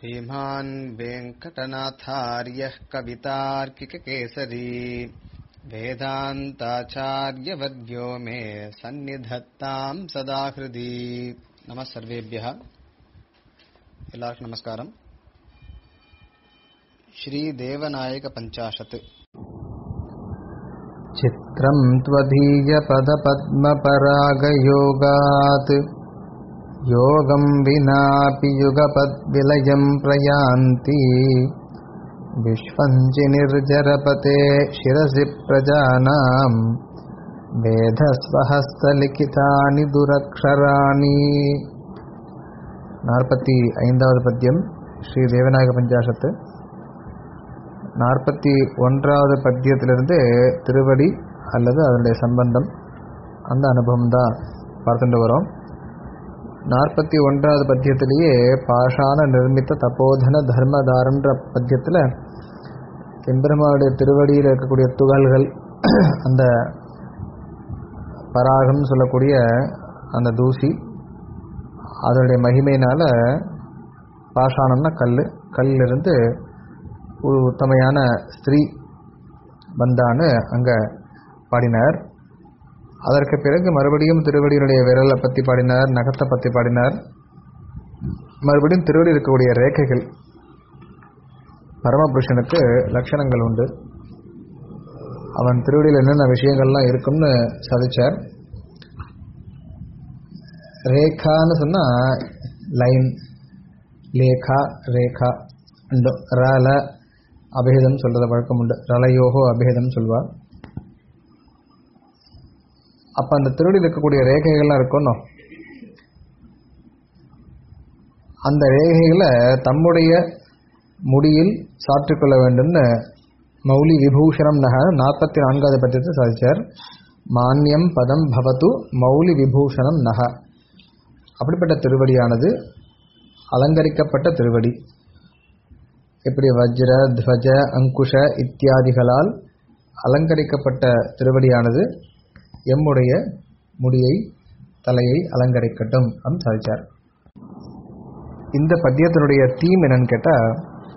श्रीमान् वेङ्कटनाथार्यः कवितार्किककेसरी वेदान्ताचार्यवर्यो मे सन्निधत्ताम् सदा हृदि नमः सर्वेभ्यः எல்லாருக்கும் நமஸ்காரம் श्रीदेवनायकपञ्चाशत् चित्रम् त्वदीयपदपद्मपरागयोगात् योगम् विनापि युगपद्विलयम् प्रयान्ति विश्वम् निर्जरपते शिरसि प्रजानाम् வேதஸ்வஹஸ்தலிகிதானி துரக்ஷராணி நாற்பத்தி ஐந்தாவது பத்தியம் ஸ்ரீ தேவநாயக பஞ்சாசத்து நாற்பத்தி ஒன்றாவது பத்தியத்திலிருந்து திருவடி அல்லது அதனுடைய சம்பந்தம் அந்த அனுபவம் தான் பார்த்துட்டு வரோம் நாற்பத்தி ஒன்றாவது பத்தியத்திலேயே பாஷான நிர்மித்த தபோதன தர்மதாரன்ற பத்தியத்தில் எம்பெருமானுடைய திருவடியில் இருக்கக்கூடிய துகள்கள் அந்த பராகம்னு சொல்லக்கூடிய அந்த தூசி அதனுடைய மகிமையினால பாஷாணம்னா கல் கல்லிருந்து ஒரு உத்தமையான ஸ்திரீ வந்தான்னு அங்கே பாடினார் அதற்கு பிறகு மறுபடியும் திருவடியினுடைய விரலை பற்றி பாடினார் நகத்தை பற்றி பாடினார் மறுபடியும் திருவடி இருக்கக்கூடிய ரேகைகள் பரமபுருஷனுக்கு லட்சணங்கள் உண்டு அவன் திருவடியில் என்னென்ன விஷயங்கள்லாம் இருக்கும்னு சாதிச்சார் ரேகான்னு சொன்னால் லைன் லேகா ரேகா உண்டு ரல அபேதம் சொல்கிறத வழக்கம் உண்டு ரலயோகோ அபேதம் சொல்வார் அப்போ அந்த திருவடியில் இருக்கக்கூடிய ரேகைகள்லாம் இருக்கணும் அந்த ரேகைகளை தம்முடைய முடியில் சாற்றிக்கொள்ள வேண்டும்னு மௌலி விபூஷணம் நக நாற்பத்தி நான்காவது பட்சத்தை சாதிச்சார் மானியம் பதம் பவத்து மௌலி விபூஷணம் நக அப்படிப்பட்ட திருவடியானது அலங்கரிக்கப்பட்ட திருவடி எப்படி வஜ்ர துவஜ அங்குஷ இத்தியாதிகளால் அலங்கரிக்கப்பட்ட திருவடியானது எம்முடைய முடியை தலையை அலங்கரிக்கட்டும் அப்படின்னு சாதிச்சார் இந்த பத்தியத்தினுடைய தீம் என்னன்னு கேட்டால்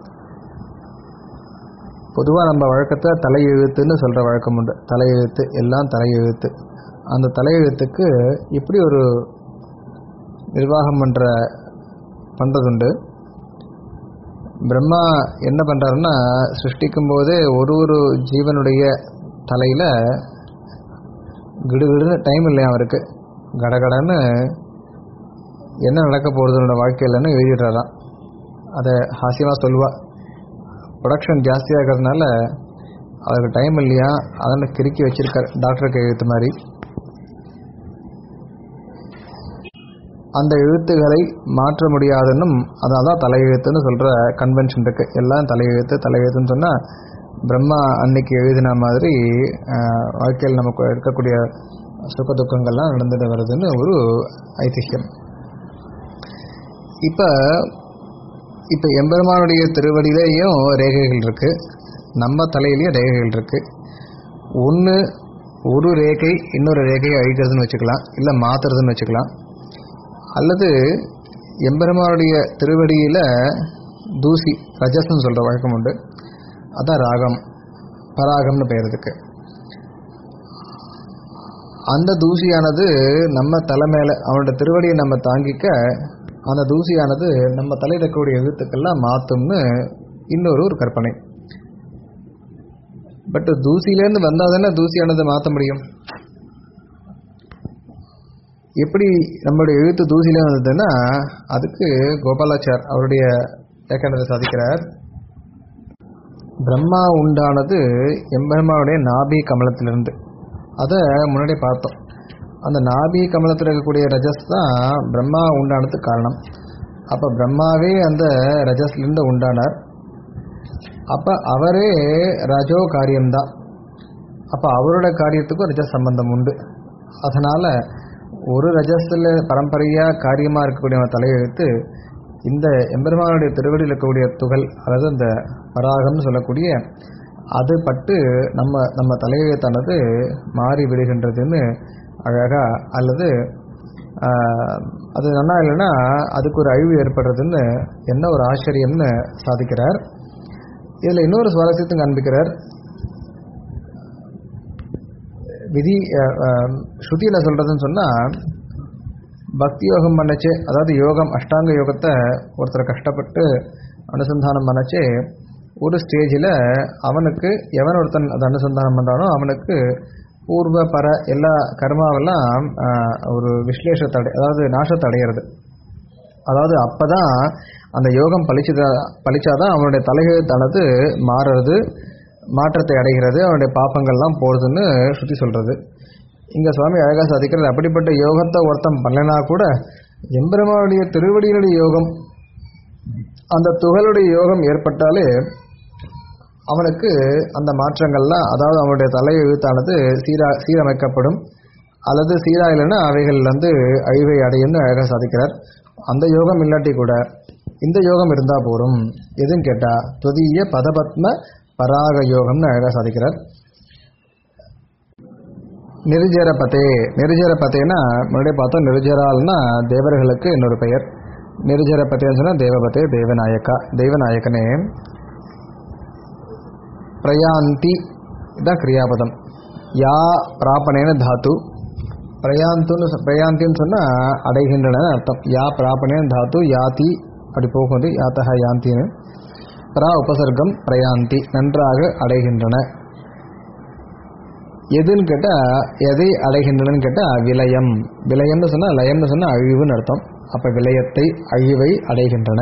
பொதுவாக நம்ம வழக்கத்தை தலையெழுத்துன்னு சொல்கிற வழக்கம் உண்டு தலையெழுத்து எல்லாம் தலையெழுத்து அந்த தலையெழுத்துக்கு இப்படி ஒரு நிர்வாகம் பண்ணுற பண்ணுறதுண்டு பிரம்மா என்ன பண்ணுறாருன்னா சிருஷ்டிக்கும் போதே ஒரு ஒரு ஜீவனுடைய தலையில் கிடுகிடுன்னு டைம் இல்லையா அவருக்கு கடகடன்னு என்ன நடக்க போகிறதுனோட வாழ்க்கையிலன்னு எழுதிடுறாராம் அதை ஹாசியமாக சொல்லுவா ப்ரொடக்ஷன் ஜாஸ்தியாக இருக்கிறதுனால அவருக்கு டைம் இல்லையா அதனால் கிறுக்கி வச்சிருக்கார் டாக்டருக்கு எழுத்து மாதிரி அந்த எழுத்துக்களை மாற்ற முடியாதுன்னும் அதான் தான் தலையெழுத்துன்னு சொல்கிற கன்வென்ஷன் இருக்குது எல்லாம் தலையெழுத்து தலையெழுத்துன்னு சொன்னால் பிரம்மா அன்னைக்கு எழுதின மாதிரி வாழ்க்கையில் நமக்கு இருக்கக்கூடிய சுக துக்கங்கள்லாம் நடந்துட்டு வருதுன்னு ஒரு ஐதிஹ்யம் இப்போ இப்போ எம்பெருமானுடைய திருவடியிலேயும் ரேகைகள் இருக்குது நம்ம தலையிலையும் ரேகைகள் இருக்குது ஒன்று ஒரு ரேகை இன்னொரு ரேகையை அழிக்கிறதுன்னு வச்சுக்கலாம் இல்லை மாற்றுறதுன்னு வச்சுக்கலாம் அல்லது எம்பெருமானுடைய திருவடியில் தூசி ரஜஸ்ன்னு சொல்கிற வழக்கம் உண்டு அதான் ராகம் பராகம்னு பெயர் இருக்கு அந்த தூசியானது நம்ம தலை மேலே அவனோட திருவடியை நம்ம தாங்கிக்க அந்த தூசியானது நம்ம தலையில் இருக்கக்கூடிய எழுத்துக்கள்லாம் மாற்றும்னு இன்னொரு ஒரு கற்பனை பட் தூசியிலேருந்து வந்தால் தானே தூசியானது மாற்ற முடியும் எப்படி நம்மளுடைய எழுத்து தூசியிலே வந்ததுன்னா அதுக்கு கோபாலாச்சார் அவருடைய ஏற்கனவே சாதிக்கிறார் பிரம்மா உண்டானது எம்பெருமாவுடைய நாபி கமலத்திலிருந்து அதை முன்னாடி பார்த்தோம் அந்த நாபி கமலத்தில் இருக்கக்கூடிய ரஜஸ் தான் பிரம்மா உண்டானதுக்கு காரணம் அப்போ பிரம்மாவே அந்த ரஜஸ்லேருந்து உண்டானார் அப்போ அவரே ரஜோ காரியம்தான் அப்போ அவரோட காரியத்துக்கும் ரஜஸ் சம்பந்தம் உண்டு அதனால் ஒரு ரஜஸில் பரம்பரையாக காரியமாக இருக்கக்கூடிய தலையெழுத்து இந்த எம்பெருமானுடைய திருவடியில் இருக்கக்கூடிய துகள் அதாவது இந்த பராகம்னு சொல்லக்கூடிய அது பட்டு நம்ம நம்ம தலையெழுத்தானது மாறி விடுகின்றதுன்னு அழகாக அல்லது ஆஹ், அது நல்லா இல்லைன்னா அதுக்கு ஒரு அழிவு ஏற்படுறதுன்னு என்ன ஒரு ஆச்சரியம்னு சாதிக்கிறார் இதில் இன்னொரு சுவாரஸ்யத்தையும் காண்பிக்கிறார் விதி ஸ்ருதியில் சொல்கிறதுன்னு சொன்னால் பக்தி யோகம் பண்ணச்சே அதாவது யோகம் அஷ்டாங்க யோகத்தை ஒருத்தர் கஷ்டப்பட்டு அனுசந்தானம் பண்ணச்சே ஒரு ஸ்டேஜில் அவனுக்கு எவன் ஒருத்தன் அதை அனுசந்தானம் பண்ணுறானோ அவனுக்கு பூர்வ பர எல்லா கர்மாவெல்லாம் ஆஹ், ஒரு விஸ்லேஷத்தை அடை அதாவது நாசத்தை அடையிறது அதாவது அப்பதான் அந்த யோகம் பழிச்சதா பழிச்சாதான் அவனுடைய தலைகெழுத்தானது மாறுறது மாற்றத்தை அடைகிறது அவனுடைய பாப்பங்கள்லாம் போகுதுன்னு சுற்றி சொல்றது இங்க சுவாமி அழகா சாதிக்கிறது அப்படிப்பட்ட யோகத்தை ஒருத்தன் பண்ணனா கூட எம்பெருமானுடைய திருவடியினுடைய யோகம் அந்த துகளுடைய யோகம் ஏற்பட்டாலே அவனுக்கு அந்த மாற்றங்கள்லாம் அதாவது அவனுடைய தலை எழுத்தானது சீரா சீரமைக்கப்படும் அல்லது சீரா இல்லைன்னா அவைகள் வந்து அழிவை அடையும்னு அழகாக சாதிக்கிறார் அந்த யோகம் இல்லாட்டி கூட இந்த யோகம் இருந்தால் போரும் எதுன்னு கேட்டால் துதிய பதபத்ம பராக யோகம்னு அழகாக சாதிக்கிறார் நிருஜரபதே நிருஜரபதேனா முன்னாடியே பார்த்தோம் நிருஜரால்னா தேவர்களுக்கு இன்னொரு பெயர் நிருஜரபதேன்னு சொன்னால் தேவபதே தேவநாயக்கா தெய்வநாயக்கனே பிரயாந்தி இதான் கிரியாபதம் யா பிராபணேன தாத்து பிரயாந்துன்னு சொ- பிரயாந்தின்னு சொன்னால் அடைகின்றன அர்த்தம் யா பிராபணேன தாத்து யாதி அப்படி போகுது யாத்தக யாந்தின்னு பிரா உபசர்க்கம் பிரயாந்தி நன்றாக அடைகின்றன எதுன்னு கேட்டால் எதை அடைகின்றனன்னு கேட்டால் விலயம் விலயம்னு சொன்னால் லயம்னு சொன்னால் அழிவுன்னு அர்த்தம் அப்போ விலயத்தை அழிவை அடைகின்றன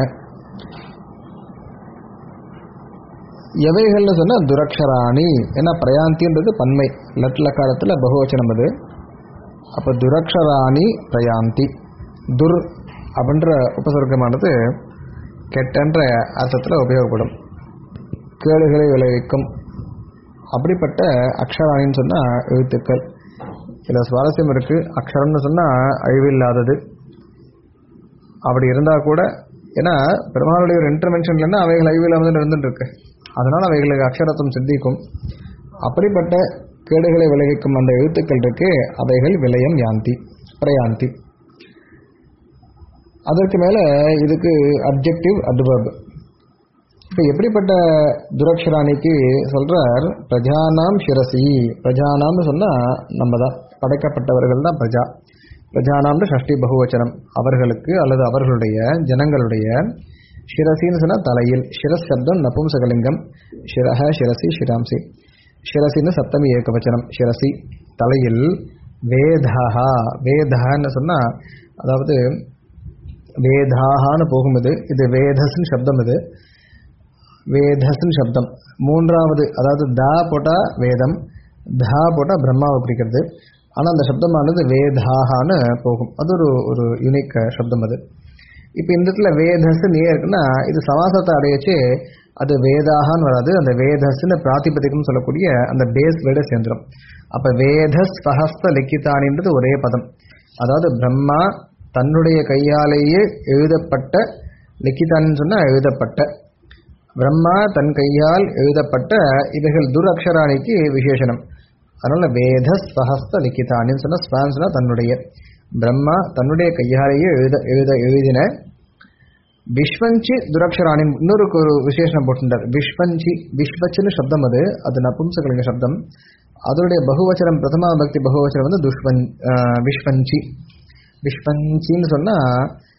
எவைகள்னு சொன்னால் துரக்ஷராணி ஏன்னா பிரயாந்தின்றது பன்மை லட்லக்காரத்தில் பகுவச்சனம் அது அப்போ துரக்ஷராணி பிரயாந்தி துர் அப்படின்ற உபசர்க்கமானது கெட்டன்ற அர்த்தத்தில் உபயோகப்படும் கேடுகளை விளைவிக்கும் அப்படிப்பட்ட அக்ஷராணின்னு சொன்னால் எழுத்துக்கள் இதில் சுவாரஸ்யம் இருக்குது அக்ஷரம்னு சொன்னால் அழிவில்லாதது அப்படி இருந்தால் கூட ஏன்னா பெருமாளுடைய ஒரு இன்டர்மென்ஷன் இல்லைன்னா அவைகள் அழிவில்லாமல் தான் இருந்துட்டு இருக்கு அதனால் அவைகளுக்கு அக்ஷரத்துவம் சித்திக்கும் அப்படிப்பட்ட கேடுகளை விளைவிக்கும் அந்த எழுத்துக்கள் இருக்கு அவைகள் விலயம் யாந்தி பிரயாந்தி அதற்கு மேலே இதுக்கு அப்ஜெக்டிவ் அட்வர்ப் இப்போ எப்படிப்பட்ட துரக்ஷராணிக்கு சொல்றார் பிரஜானாம் சிரசி பிரஜானாம்னு சொன்னால் நம்ம தான் படைக்கப்பட்டவர்கள் தான் பிரஜா பிரஜானாம்னு ஷஷ்டி பகுவச்சனம் அவர்களுக்கு அல்லது அவர்களுடைய ஜனங்களுடைய சிரசின்னு சொன்னால் தலையில் சிரஸ் சப்தம் நபும்சகலிங்கம் சிரஹ சிரசி ஷிராம்சி சிரசின்னு சப்தமி ஏகவச்சனம் சிரசி தலையில் வேதஹா வேதஹான்னு சொன்னால் அதாவது வேதாகான்னு போகும் இது இது வேதஸ்ன்னு சப்தம் இது வேதஸ்ன்னு சப்தம் மூன்றாவது அதாவது தா போட்டா வேதம் தா போட்டா பிரம்மாவை குறிக்கிறது ஆனால் அந்த சப்தமானது வேதாகான்னு போகும் அது ஒரு ஒரு யூனிக் சப்தம் அது இப்போ இந்த இடத்துல வேதஸ்ன்னு ஏன் இருக்குன்னா இது சமாசத்தை அடையச்சு அது வேதாகான்னு வராது அந்த வேதஸ்ன்னு பிராத்திபதிகம் சொல்லக்கூடிய அந்த பேஸ் வேர்டை சேர்ந்துடும் அப்போ வேதஸ் சஹஸ்த லிக்கிதானின்றது ஒரே பதம் அதாவது பிரம்மா தன்னுடைய கையாலேயே எழுதப்பட்ட லிக்கிதான்னு சொன்னால் எழுதப்பட்ட பிரம்மா தன் கையால் எழுதப்பட்ட இவைகள் துரக்ஷராணிக்கு விசேஷனம் அதனால வேத ஸ்வஹஸ்த லிக்கிதானின்னு சொன்ன ஸ்வான்ஸ்னா தன்னுடைய பிரம்மா தன்னுடைய கையாலேயே எழுத எழுத எழுதின விஸ்வஞ்சி துரக்ஷராணி இன்னொரு ஒரு விசேஷனம் போட்டிருந்தார் விஸ்வஞ்சி விஸ்வச்சுன்னு சப்தம் அது அது நபும்சகலிங்க சப்தம் அதனுடைய பகுவச்சனம் பிரதமா பக்தி பகுவச்சனம் வந்து துஷ்வன் ஆஹ் விஸ்வஞ்சி விஸ்வஞ்சின்னு சொன்னால்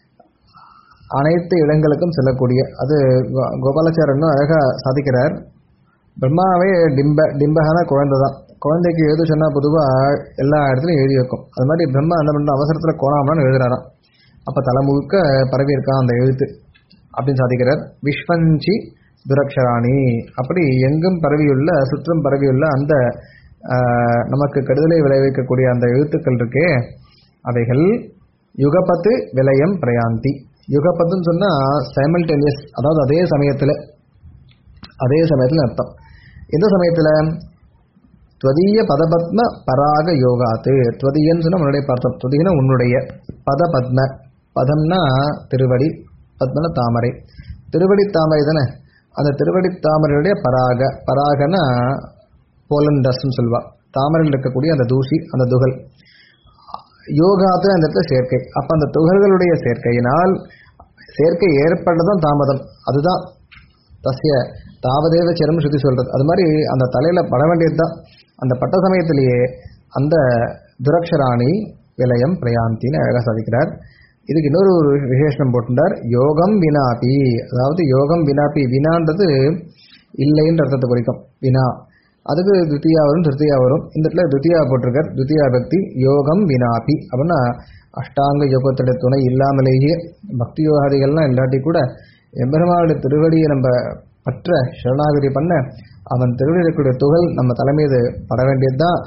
அனைத்து இடங்களுக்கும் செல்லக்கூடிய அது கோ- கோபாலாச்சாரன் அழகாக சாதிக்கிறார் பிரம்மாவே டிம்ப டிம்பகான குழந்தை தான் குழந்தைக்கு எழுத சொன்னால் பொதுவாக எல்லா இடத்துலையும் எழுதி வைக்கும் அது மாதிரி பிரம்மா என்ன பண்ணுற அவசரத்தில் கோணாமலான்னு எழுதுறாராம் அப்போ தலை முழுக்க பரவி இருக்கான் அந்த எழுத்து அப்படின்னு சாதிக்கிறார் விஸ்வஞ்சி துரக்ஷராணி அப்படி எங்கும் பரவியுள்ள சுற்றும் பரவியுள்ள அந்த ஆஹ், நமக்கு கெடுதலை விளைவிக்கக்கூடிய அந்த எழுத்துக்கள் இருக்கே அவைகள் யுகபத்து விலயம் பிரயாந்தி யுகபத்துன்னு சொன்னால் சைமல்டேனியஸ் அதாவது அதே சமயத்தில் அதே சமயத்தில் அர்த்தம் எந்த சமயத்தில் துவதீய பதபத்ம பராக யோகாத்து துவதீயன்னு சொன்னால் முன்னாடியே பார்த்தோம் துவதீனா உன்னுடைய பதபத்ம பதம்னா திருவடி பத்மன தாமரை திருவடி தாமரை தானே அந்த திருவடி தாமரையுடைய பராக பராகனா போலன் டஸ்ட்னு சொல்வா தாமரையில் இருக்கக்கூடிய அந்த தூசி அந்த துகள் யோகாத்து அந்த இடத்துல சேர்க்கை அப்ப அந்த துகள்களுடைய சேர்க்கையினால் சேர்க்கை ஏற்பட்டதும் தாமதம் அதுதான் தஸ்ய தாவதேவ சிரம் ஸ்ருதி சொல்றது அது மாதிரி அந்த தலையில பட வேண்டியதுதான் அந்த பட்ட சமயத்திலேயே அந்த துரக்ஷராணி விலயம் பிரயாந்தின்னு அழகா சாதிக்கிறார் இதுக்கு இன்னொரு ஒரு விசேஷம் போட்டிருந்தார் யோகம் வினாபி அதாவது யோகம் வினாபி வினான்றது இல்லைன்ற அர்த்தத்தை குறிக்கும் வினா அதுக்கு துத்தியா வரும் திருத்தியா வரும் இந்த இடத்துல துத்தியா போட்டிருக்கார் துத்தியா பக்தி யோகம் வினாபி அப்படின்னா அஷ்டாங்க யோகத்துடைய துணை இல்லாமலேயே பக்தி யோகாதிகள்லாம் இல்லாட்டி கூட எம்பெருமானுடைய திருவடியை நம்ம பற்ற சரணாகதி பண்ண அவன் திருவடி இருக்கக்கூடிய துகள் நம்ம தலைமீது பட வேண்டியதுதான்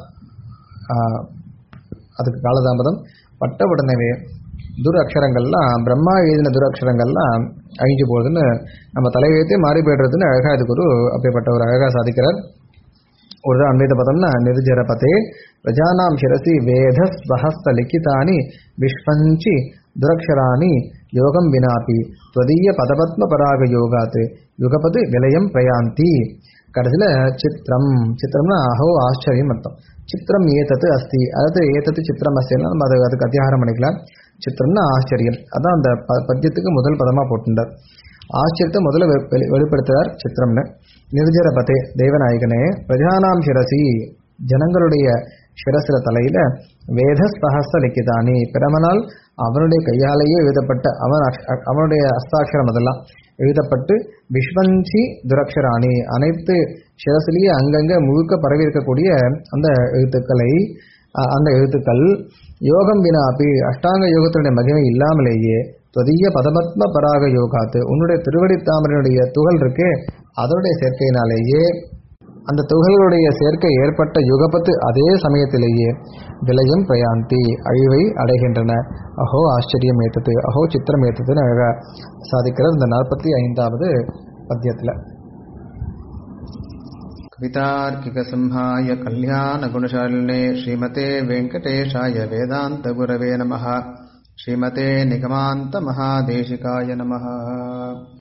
ஆஹ், அதுக்கு காலதாமதம் பட்ட உடனே துர அக்ஷரங்கள்லாம் பிரம்மா எழுதின துர அக்ஷரங்கள்லாம் அழிஞ்சு போகுதுன்னு நம்ம தலையெழுத்தே மாறி போயிடுறதுன்னு அழகா இதுக்கு ஒரு அப்படிப்பட்ட ஒரு அழகா சாதிக்கிறார் ஒரு தான் அன்வைத பதம்னா நிருஜரபதே பிரஜானாம் சிரசி வேத ஸ்வஹஸ்த லிக்கிதானி விஸ்வஞ்சி துரக்ஷராணி யோகம் வினாபி ஸ்வதீய பதபத்ம பராக யோகாத் யுகபது விலயம் பிரயாந்தி கடைசியில் சித்திரம் சித்திரம்னா அஹோ ஆச்சரியம் அர்த்தம் சித்திரம் ஏதத்து அஸ்தி அதாவது ஏதத்து சித்திரம் அஸ்தினா நம்ம அது அதுக்கு அத்தியாகாரம் பண்ணிக்கலாம் சித்திரம்னா ஆச்சரியம் அதான் அந்த ப- பத்தியத்துக்கு முதல் பதமா போட்டுட்டார் ஆச்சரியத்தை முதல்ல வெ- வெளி- வெளிப்படுத்துறார் சித்திரம்னு நிர்ஜரபதே தேவநாயகனே பிரஜானாம் சிரசி ஜனங்களுடைய சிரசில தலையில வேத ஸ்பஹஸ்த லிக்கிதானி பிரமனால் அவனுடைய கையாலேயே எழுதப்பட்ட அவன் அக்ஷ- அவனுடைய அஸ்தாட்சரம் அதெல்லாம் எழுதப்பட்டு விஸ்வஞ்சி துரக்ஷராணி அனைத்து சிரசிலேயே அங்கங்க முழுக்க பரவி இருக்கக்கூடிய அந்த எழுத்துக்களை அ- அந்த எழுத்துக்கள் யோகம் வினாபி அஷ்டாங்க யோகத்தினுடைய மகிமை இல்லாமலேயே தொதிய பதபத்ம பராக யோகாத்து உன்னுடைய திருவடி தாமரையினுடைய துகள் இருக்கே அதனுடைய சேர்க்கையினாலேயே அந்த துகள்களுடைய சேர்க்கை ஏற்பட்ட யுகபத்து அதே சமயத்திலேயே விலையும் பிரயாந்தி அழிவை அடைகின்றன அஹோ ஆச்சரியம் ஏத்தது அஹோ சித்திரம் ஏத்ததுன்னு அழகா சாதிக்கிறார் இந்த நாற்பத்தி ஐந்தாவது பத்தியத்தில் कवितार्किकसिंहाय कल्याणगुणशालिने श्रीमते वेङ्कटेशाय वेदान्तगुरवे नमः श्रीमते निगमान्तमहादेशिकाय नमः